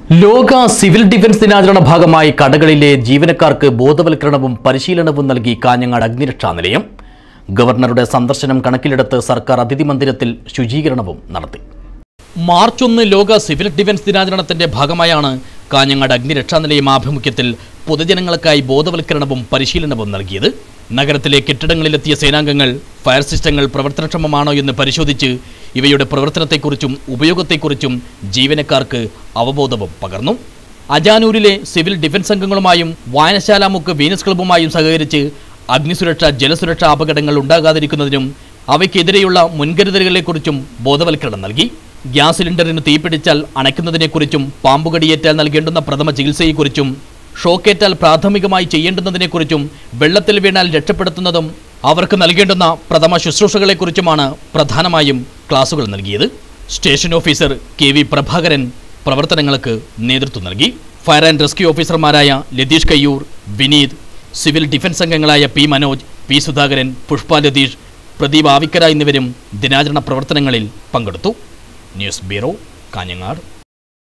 ലോക civil defence ദിനാചരണ ഭാഗമായി കടകളിലെ ജീവനക്കാർക്ക് ബോധവൽക്കരണവും പരിശീലനവും നൽകി കാഞ്ഞങ്ങാട് അഗ്നിരക്ഷാ നിലയം ഗവർണറുടെ സന്ദർശനം കണക്കിലെടുത്ത് സർക്കാർ അതിഥി മന്ദിരത്തിൽ ശുചീകരണവും നടത്തി മാർച്ച് ഒന്ന് ലോക സിവിൽ ഡിഫൻസ് ദിനാചരണത്തിന്റെ ഭാഗമായാണ് കാഞ്ഞങ്ങാട് അഗ്നിരക്ഷാ നിലയം ആഭിമുഖ്യത്തിൽ പൊതുജനങ്ങൾക്കായി ബോധവൽക്കരണവും പരിശീലനവും നൽകിയത് നഗരത്തിലെ കെട്ടിടങ്ങളിലെത്തിയ സേനാംഗങ്ങൾ ഫയർ സിസ്റ്റങ്ങൾ പ്രവർത്തനക്ഷമമാണോ എന്ന് പരിശോധിച്ച് ഇവയുടെ പ്രവർത്തനത്തെക്കുറിച്ചും ഉപയോഗത്തെക്കുറിച്ചും ജീവനക്കാർക്ക് അവബോധവും പകർന്നു അജാനൂരിലെ സിവിൽ ഡിഫൻസ് അംഗങ്ങളുമായും വായനശാലാമുക്ക് വീനസ് ക്ലബ്ബുമായും സഹകരിച്ച് അഗ്നിസുരക്ഷ ജലസുരക്ഷാ അപകടങ്ങൾ ഉണ്ടാകാതിരിക്കുന്നതിനും അവയ്ക്കെതിരെയുള്ള മുൻകരുതലുകളെക്കുറിച്ചും ബോധവൽക്കരണം നൽകി ഗ്യാസ് സിലിണ്ടറിന് തീപിടിച്ചാൽ അണയ്ക്കുന്നതിനെക്കുറിച്ചും പാമ്പുകടിയേറ്റാൽ നൽകേണ്ടുന്ന പ്രഥമ ചികിത്സയെക്കുറിച്ചും ഷോക്കേറ്റാൽ പ്രാഥമികമായി ചെയ്യേണ്ടുന്നതിനെക്കുറിച്ചും വെള്ളത്തിൽ വീണാൽ രക്ഷപ്പെടുത്തുന്നതും അവർക്ക് നൽകേണ്ടുന്ന പ്രഥമ ശുശ്രൂഷകളെക്കുറിച്ചുമാണ് പ്രധാനമായും ക്ലാസുകൾ നൽകിയത് station officer K V Prabhakaran പ്രവർത്തനങ്ങൾക്ക് നേതൃത്വം നൽകി ഫയർ ആൻഡ് റെസ്ക്യൂ ഓഫീസർമാരായ ലതീഷ് കയ്യൂർ വിനീത് സിവിൽ ഡിഫൻസ് അംഗങ്ങളായ പി മനോജ് പി സുധാകരൻ പുഷ്പ ലതീഷ് പ്രദീപ് ആവിക്കര എന്നിവരും ദിനാചരണ പ്രവർത്തനങ്ങളിൽ പങ്കെടുത്തു ന്യൂസ് ബ്യൂറോ കാഞ്ഞങ്ങാട്